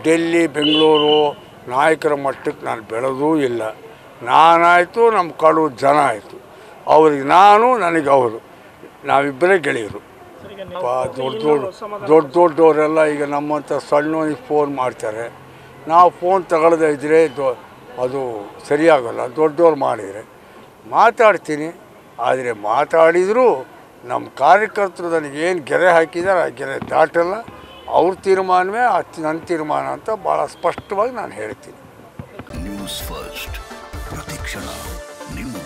ಡೆಲ್ಲಿ ಬೆಂಗಳೂರು ನಾಯಕರ ಮಟ್ಟಕ್ಕೆ ನಾನು ಬೆಳೆದೂ ಇಲ್ಲ ನಾನಾಯಿತು ನಮ್ಮ ಕಡು ಜನ ಆಯಿತು ಅವ್ರಿಗೆ ನಾನು ನನಗೆ ಅವರು ನಾವಿಬ್ಬರೇ ಗೆಳೆಯರು ಪಾ ದೊಡ್ಡ ದೊಡ್ಡ ದೊಡ್ಡ ದೊಡ್ಡವರೆಲ್ಲ ಈಗ ನಮ್ಮಂಥ ಸಣ್ಣವನಿಗೆ ಫೋನ್ ಮಾಡ್ತಾರೆ ನಾವು ಫೋನ್ ತಗೊಳ್ಳದೇ ಇದ್ದರೆ ದೊ ಅದು ಸರಿಯಾಗಲ್ಲ ದೊಡ್ಡವ್ರು ಮಾಡಿದರೆ ಮಾತಾಡ್ತೀನಿ ಆದರೆ ಮಾತಾಡಿದರೂ ನಮ್ಮ ಕಾರ್ಯಕರ್ತರು ನನಗೆ ಏನು ಗೆರೆ ಹಾಕಿದ್ದಾರೆ ಆ ಗೆರೆ ದಾಟಲ್ಲ ಅವ್ರ ತೀರ್ಮಾನವೇ ಆ ನನ್ನ ತೀರ್ಮಾನ ಅಂತ ಭಾಳ ಸ್ಪಷ್ಟವಾಗಿ ನಾನು ಹೇಳ್ತೀನಿ ನ್ಯೂಸ್ ಫಸ್ಟ್ ಪ್ರತಿಕ್ಷಣ ನಿಮ್ಮ